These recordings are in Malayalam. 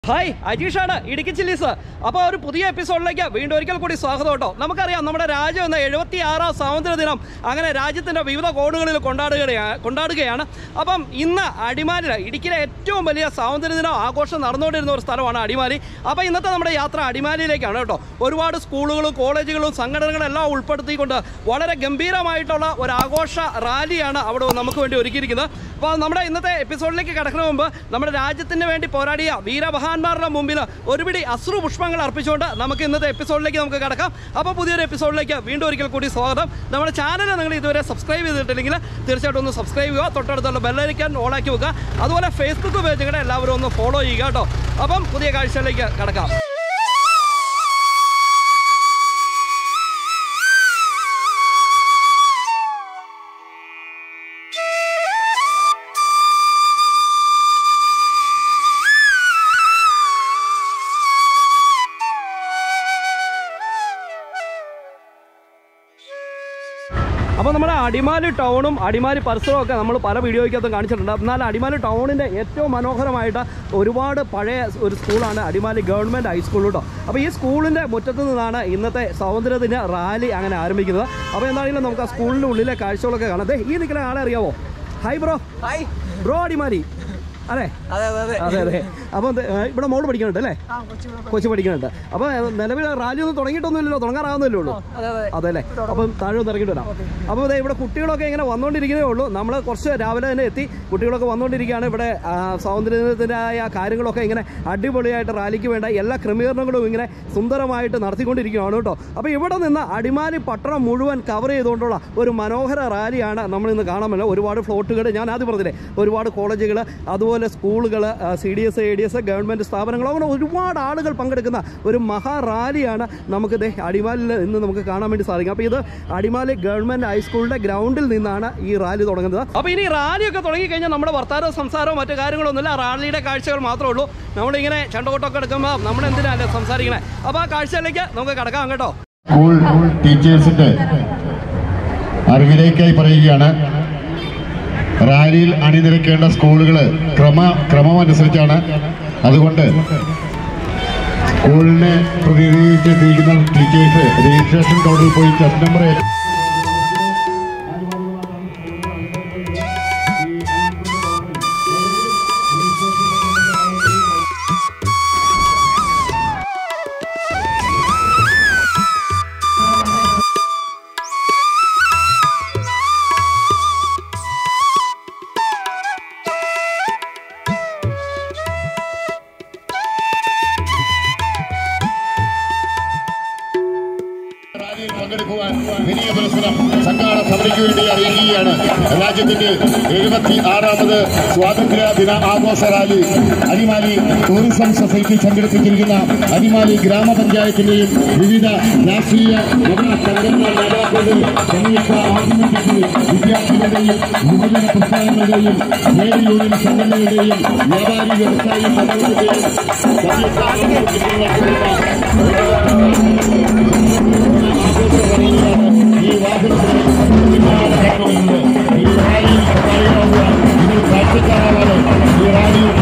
ഹായ് അജീഷാണ് ഇടുക്കി ചില്ലീസ് അപ്പോൾ ഒരു പുതിയ എപ്പിസോഡിലേക്ക് വീണ്ടും ഒരിക്കൽ കൂടി സ്വാഗതം കേട്ടോ നമുക്കറിയാം നമ്മുടെ രാജ്യം എന്ന എഴുപത്തി ആറാം സ്വാതന്ത്ര്യ ദിനം അങ്ങനെ രാജ്യത്തിൻ്റെ വിവിധ കോണുകളിൽ കൊണ്ടാടുകയാണ് കൊണ്ടാടുകയാണ് അപ്പം ഇന്ന് അടിമാലിൽ ഇടുക്കിയിലെ ഏറ്റവും വലിയ സ്വാതന്ത്ര്യ ദിനം ആഘോഷം നടന്നുകൊണ്ടിരുന്ന ഒരു സ്ഥലമാണ് അടിമാലി അപ്പോൾ ഇന്നത്തെ നമ്മുടെ യാത്ര അടിമാലിയിലേക്കാണ് കേട്ടോ ഒരുപാട് സ്കൂളുകളും കോളേജുകളും സംഘടനകളും എല്ലാം ഉൾപ്പെടുത്തിക്കൊണ്ട് വളരെ ഗംഭീരമായിട്ടുള്ള ഒരു ആഘോഷ റാലിയാണ് അവിടെ നമുക്ക് വേണ്ടി ഒരുക്കിയിരിക്കുന്നത് അപ്പോൾ നമ്മുടെ ഇന്നത്തെ എപ്പിസോഡിലേക്ക് കടക്കുന്ന മുമ്പ് നമ്മുടെ രാജ്യത്തിന് വേണ്ടി പോരാടിയ വീരമഹാന്മാരുടെ മുമ്പിൽ ഒരുപിടി അശ്രു പുഷ്പങ്ങൾ അർപ്പിച്ചുകൊണ്ട് നമുക്ക് ഇന്നത്തെ എപ്പിസോഡിലേക്ക് നമുക്ക് കടക്കാം അപ്പോൾ പുതിയൊരു എപ്പിസോഡിലേക്ക് വീണ്ടും ഒരിക്കൽ കൂടി സ്വാഗതം നമ്മുടെ ചാനൽ നിങ്ങൾ ഇതുവരെ സബ്സ്ക്രൈബ് ചെയ്തിട്ടില്ലെങ്കിൽ തീർച്ചയായിട്ടും ഒന്ന് സബ്സ്ക്രൈബ് ചെയ്യുക തൊട്ടടുത്തുള്ള ബെല്ലൈക്കൻ ഓണാക്കി വെക്കുക അതുപോലെ ഫേസ്ബുക്ക് പേജുകളെ എല്ലാവരും ഒന്ന് ഫോളോ ചെയ്യുക കേട്ടോ അപ്പം പുതിയ കാഴ്ചകളിലേക്ക് കടക്കാം അപ്പോൾ നമ്മുടെ അടിമാലി ടൗണും അടിമാലി പരിസരവും ഒക്കെ നമ്മൾ പല വീഡിയോയ്ക്കകത്തും കാണിച്ചിട്ടുണ്ട് എന്നാൽ അടിമാലി ടൗണിൻ്റെ ഏറ്റവും മനോഹരമായിട്ട് ഒരുപാട് പഴയ ഒരു സ്കൂളാണ് അടിമാലി ഗവൺമെൻറ് ഹൈസ്കൂൾ കേട്ടോ അപ്പോൾ ഈ സ്കൂളിൻ്റെ മുറ്റത്ത് നിന്നാണ് ഇന്നത്തെ സ്വാതന്ത്ര്യദിന റാലി അങ്ങനെ ആരംഭിക്കുന്നത് അപ്പോൾ എന്താണെങ്കിലും നമുക്ക് ആ സ്കൂളിൻ്റെ ഉള്ളിലെ കാഴ്ചകളൊക്കെ കാണാം ദേ, ഈ നിൽക്കുന്ന ആളെ അറിയാവോ hi bro hi bro Adimali അതെ അതെ അതെ അതെ അതെ അതെ അപ്പോൾ ഇത്, ഏ, ഇവിടെ മോള് പഠിക്കുന്നുണ്ട് അല്ലേ ആ കൊച്ചു കൊച്ചു പഠിക്കുന്നുണ്ട് അപ്പോൾ നിലവിൽ റാലി ഒന്നും തുടങ്ങിയിട്ടൊന്നുമില്ലല്ലോ തുടങ്ങാറാവുന്നല്ലേ ഉള്ളൂ അതെ അതെ അതല്ലേ അപ്പം താഴെ ഒന്ന് ഇറങ്ങിയിട്ട് വരാം അപ്പോൾ ദേ ഇവിടെ കുട്ടികളൊക്കെ ഇങ്ങനെ വന്നുകൊണ്ടിരിക്കുന്നേ ഉള്ളൂ നമ്മൾ കുറച്ച് രാവിലെ തന്നെ എത്തി കുട്ടികളൊക്കെ വന്നുകൊണ്ടിരിക്കുകയാണ് ഇവിടെ ആ, സ്വാതന്ത്ര്യദിനത്തിനായ കാര്യങ്ങളൊക്കെ ഇങ്ങനെ അടിപൊളിയായിട്ട് റാലിക്ക് വേണ്ട എല്ലാ ക്രമീകരണങ്ങളും ഇങ്ങനെ സുന്ദരമായിട്ട് നടത്തിക്കൊണ്ടിരിക്കുകയാണ് കേട്ടോ അപ്പോൾ ഇവിടെ നിന്ന് അടിമാലി പട്ടണം മുഴുവൻ കവർ ചെയ്തുകൊണ്ടുള്ള ഒരു മനോഹര റാലിയാണ് നമ്മൾ ഇന്ന് കാണാമല്ലോ ഒരുപാട് ഫ്ലോട്ടുകൾ ഞാൻ ആദ്യം പറഞ്ഞില്ലേ ഒരുപാട് കോളേജുകൾ അതുപോലെ സ്കൂളുകൾ C D S A D S government സ്ഥാപനങ്ങൾ അങ്ങനെ ഒരുപാട് ആളുകൾ പങ്കെടുക്കുന്ന ഒരു മഹാ റാലിയാണ് നമുക്ക് ദേ അടിമാലിൽ ഇന്ന് നമുക്ക് കാണാൻ വേണ്ടി സാധിക്കും അപ്പോൾ ഇത് അടിമാലി ഗവൺമെൻറ് ഹൈസ്കൂളിൻ്റെ ഗ്രൗണ്ടിൽ നിന്നാണ് ഈ റാലി തുടങ്ങുന്നത് അപ്പോൾ ഇനി റാലിയൊക്കെ തുടങ്ങിക്കഴിഞ്ഞാൽ നമ്മുടെ വർത്താനവും സംസാരവും മറ്റു കാര്യങ്ങളൊന്നുമില്ല റാലിയുടെ കാഴ്ചകൾ മാത്രമേ ഉള്ളൂ നമ്മളിങ്ങനെ ചണ്ടകോട്ടൊക്കെ എടുക്കുമ്പോൾ നമ്മൾ എന്തിനാണ് സംസാരിക്കണേ അപ്പോൾ ആ കാഴ്ചയിലേക്ക് നമുക്ക് കിടക്കാം കേട്ടോ സ്കൂൾ ടീച്ചേഴ്സിന്റെ അറിവിലേക്കായി പറയുകയാണ് റാലിയിൽ അണിനിരക്കേണ്ട സ്കൂളുകൾ ക്രമ ക്രമമനുസരിച്ചാണ് അതുകൊണ്ട് സ്കൂളിനെ പ്രതിനിധീകരിച്ചെത്തിയിരിക്കുന്ന ടീച്ചേഴ്സ് രജിസ്ട്രേഷൻ കൗണ്ടറിൽ പോയി ടെസ്റ്റ് നമ്പർ റാലിയിൽ പങ്കെടുക്കുവാൻ വലിയ പുരസ്കാരം സംഘാടന സമിതിക്ക് വേണ്ടി അറിയിക്കുകയാണ് രാജ്യത്തിന്റെ എഴുപത്തി ആറാമത് സ്വാതന്ത്ര്യ ദിന ആഘോഷ റാലി അടിമാലി ടൂറിസം സൊസൈറ്റി സംഘടിപ്പിച്ചിരിക്കുന്ന അടിമാലി ഗ്രാമപഞ്ചായത്തിന്റെയും വിവിധ രാഷ്ട്രീയ മത സംഘടനാ നേതാക്കളുടെയും സംയുക്ത ആഭിമുഖ്യത്തിൽ വിദ്യാർത്ഥികളുടെയും യുവജന പ്രസ്ഥാനങ്ങളുടെയും ട്രേഡ് യൂണിയൻ സംഘടനകളുടെയും വ്യാപാരി വ്യവസായി സമൂഹത്തിന്റെയും സംയുക്ത ആഭിമുഖ്യത്തിൽ നടത്തുന്ന ഈ വാഹനത്തിൽ ഈ റാലിയിൽ പങ്കാളിയാവുക ഇതിൽ കാഴ്ചക്കാരാവാതെ ഈ റാലിയിൽ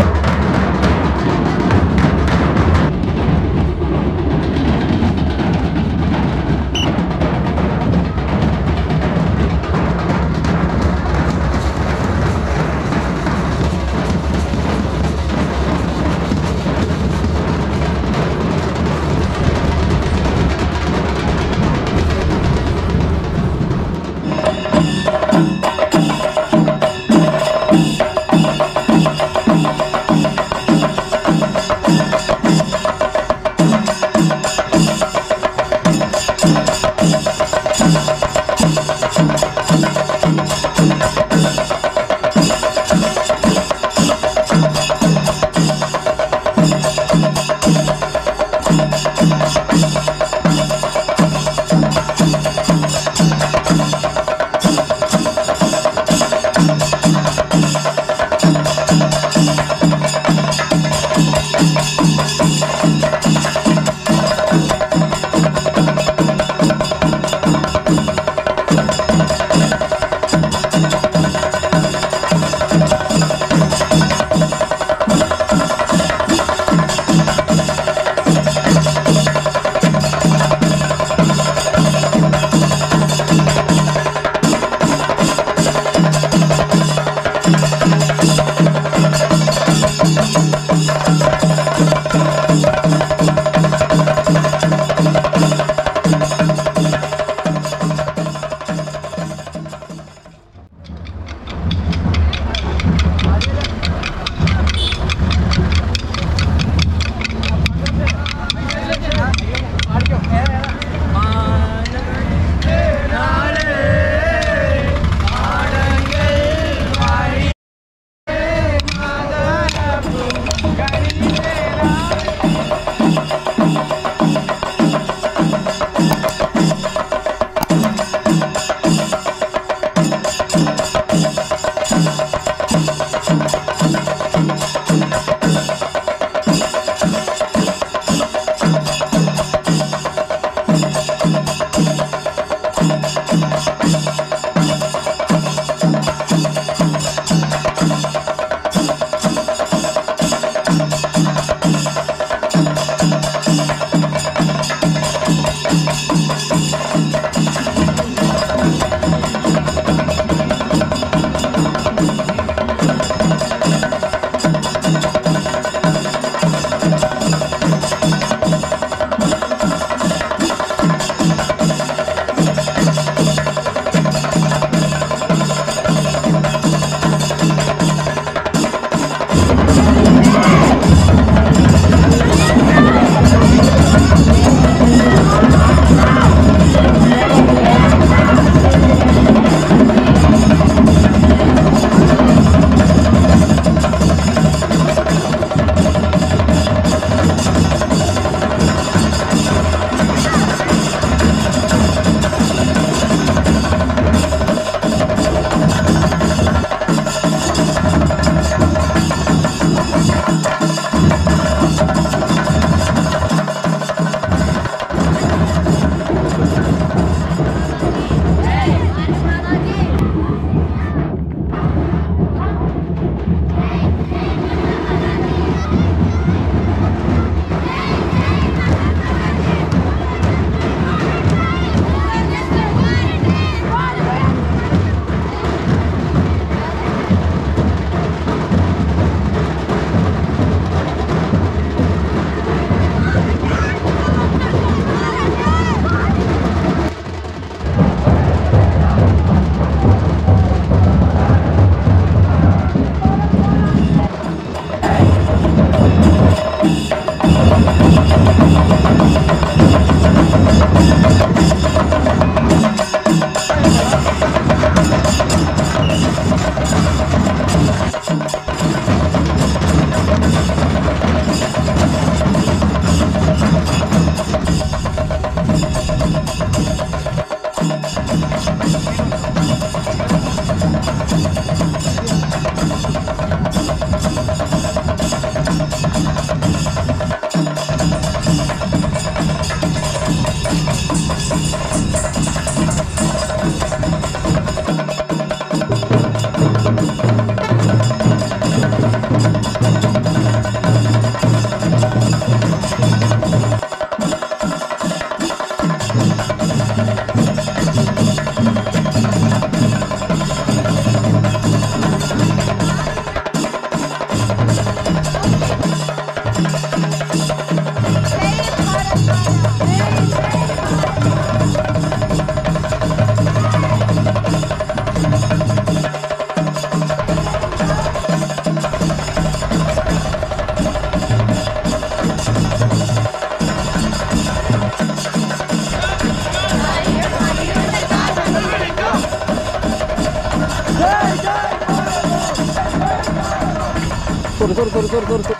സോറി സോറി സോറി സോറി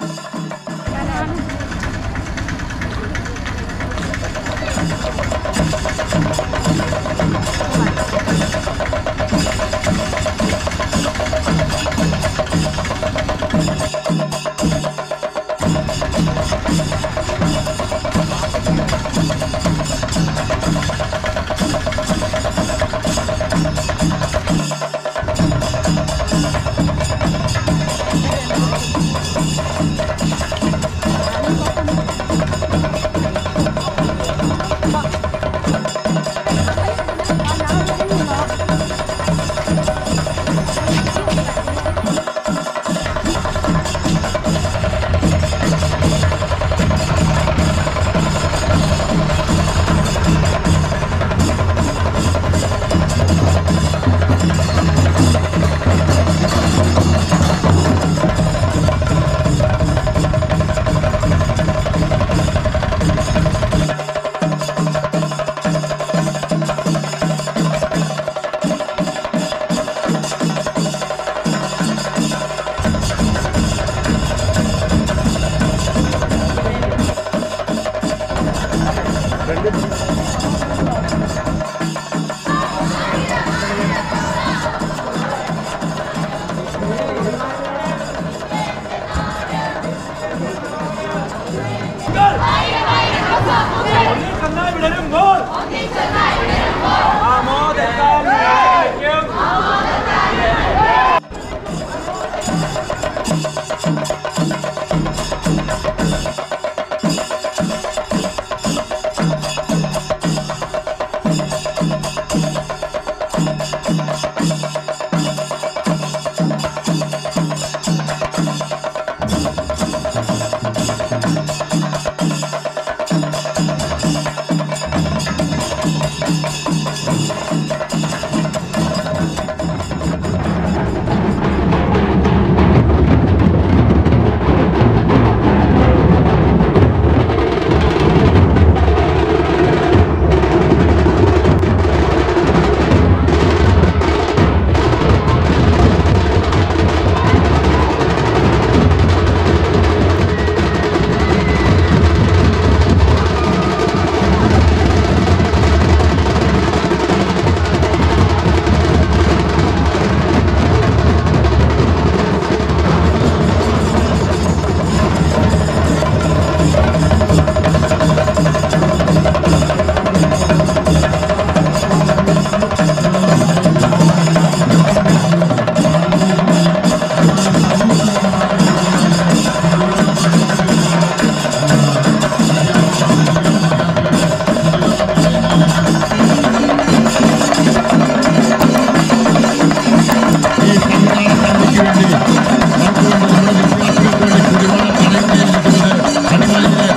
ഈ സംവിധാന സമിതിക്ക് വേണ്ടി നമുക്ക് നമ്മുടെ വിദ്യാർത്ഥികൾക്ക് വേണ്ടി കുടിവെള്ളം അറേഞ്ച് ചെയ്തിരിക്കുന്നത് അതുപോലെ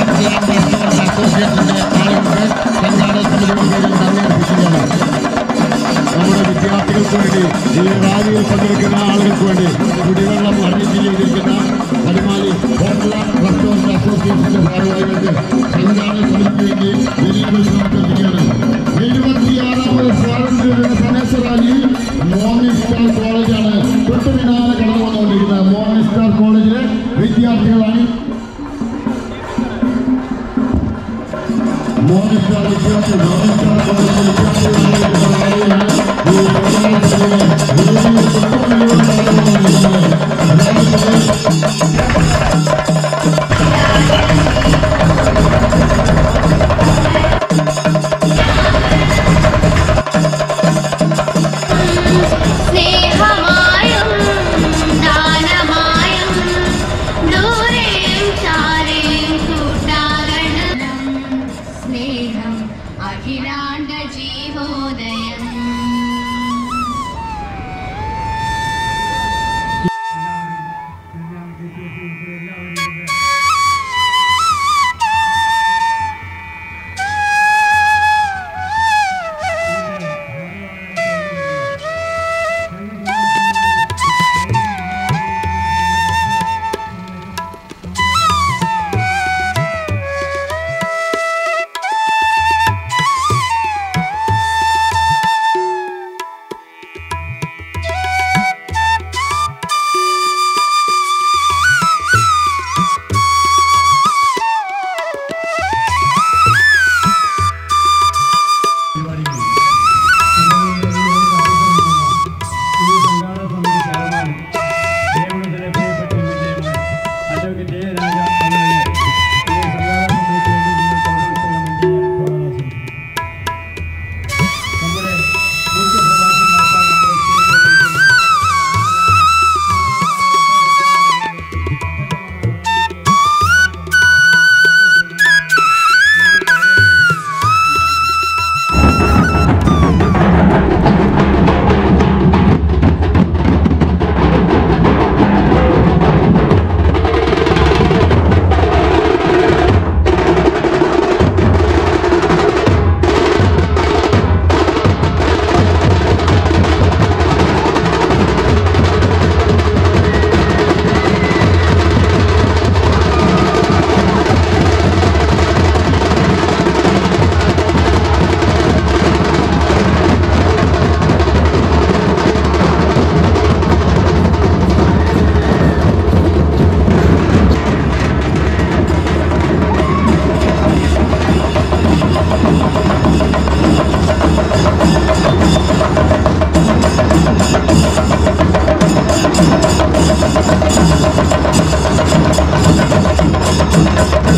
ഹോം അസോസിയേഷന്റെ ആളുകൾക്ക് സംഘാടക സമിതിയുടെ പേരിൽ നന്ദി അർപ്പിക്കുകയാണ് നമ്മുടെ വിദ്യാർത്ഥികൾക്ക് വേണ്ടി ഈ റാലിയിൽ പങ്കെടുക്കുന്ന ആളുകൾക്ക് വേണ്ടി കുടിവെള്ളം അറേഞ്ച് ചെയ്തിരിക്കുന്ന അടിമാലി ഹോട്ടൽ റെസ്റ്റോറന്റ് അസോസിയേഷന്റെ ഭാരവാഹികൾക്ക് സംഘാടക സമിതിക്ക് വേണ്ടി വലിയ സമർപ്പിക്കുകയാണ് എഴുപത്തിയാറാമത് സ്വാതന്ത്ര്യദിന സന്ദേശ റാലി മോർണിംഗ് സ്റ്റാർ കോളേജാണ് തൊട്ടു പിന്നാലെ കടന്നു വന്നുകൊണ്ടിരിക്കുന്നത് മോർണിംഗ് സ്റ്റാർ കോളേജിലെ വിദ്യാർത്ഥികളാണ് മോർണിംഗ് സ്റ്റാർ വിദ്യാർത്ഥി മോർണിംഗ് സ്റ്റാർ കോളേജിലെ വിദ്യാർത്ഥികളാണ് റാലിയാണ് ഈ പ്രധാന സഭയിലെ വലിയ തൊട്ടുപിന്നിലൂടെ കടന്നു വന്നുകൊണ്ടിരിക്കുന്നത് റാലിയുടെ സ്നേഹമായും ദാനമായും ദൂരെയും ചാരെയും കൂട്ടാകണം സ്നേഹം അഖിലാണ്ട ജീവോദരം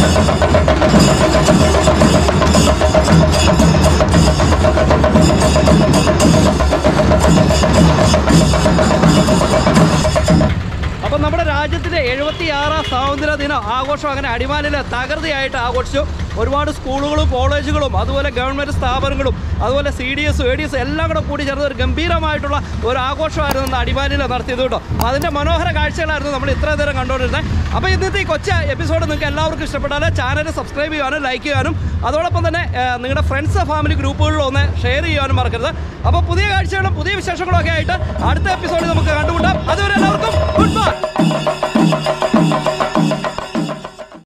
അപ്പം നമ്മുടെ രാജ്യത്തിൻ്റെ എഴുപത്തിയാറാം സ്വാതന്ത്ര്യ ദിനം ആഘോഷം അങ്ങനെ അടിമാലിൽ തകൃതിയായിട്ട് ആഘോഷിച്ചു ഒരുപാട് സ്കൂളുകളും കോളേജുകളും അതുപോലെ ഗവൺമെൻറ് സ്ഥാപനങ്ങളും അതുപോലെ C D S A D S എല്ലാം കൂടെ കൂടി ചേർന്ന് ഒരു ഗംഭീരമായിട്ടുള്ള ഒരു ആഘോഷമായിരുന്നു ഇന്ന് അടിമാലിൽ നടത്തിയത് കേട്ടോ അതിൻ്റെ മനോഹര കാഴ്ചകളായിരുന്നു നമ്മൾ ഇത്രയും നേരം കണ്ടുകൊണ്ടിരുന്നത് അപ്പോൾ ഇന്നത്തെ ഈ കൊച്ച എപ്പിസോഡ് നിങ്ങൾക്ക് എല്ലാവർക്കും ഇഷ്ടപ്പെട്ടാൽ ചാനൽ സബ്സ്ക്രൈബ് ചെയ്യാനും ലൈക്ക് ചെയ്യാനും അതോടൊപ്പം തന്നെ ഏഹ്, നിങ്ങളുടെ ഫ്രണ്ട്സ് ഫാമിലി ഗ്രൂപ്പുകളിലും ഒന്ന് ഷെയർ ചെയ്യാനും മറക്കരുത് അപ്പോൾ പുതിയ കാഴ്ചകളും പുതിയ വിശേഷങ്ങളും ഒക്കെ ആയിട്ട് അടുത്ത എപ്പിസോഡിൽ നമുക്ക് കണ്ടുമുട്ടാം അതുവരെ എല്ലാവർക്കും ഗുഡ് ബൈ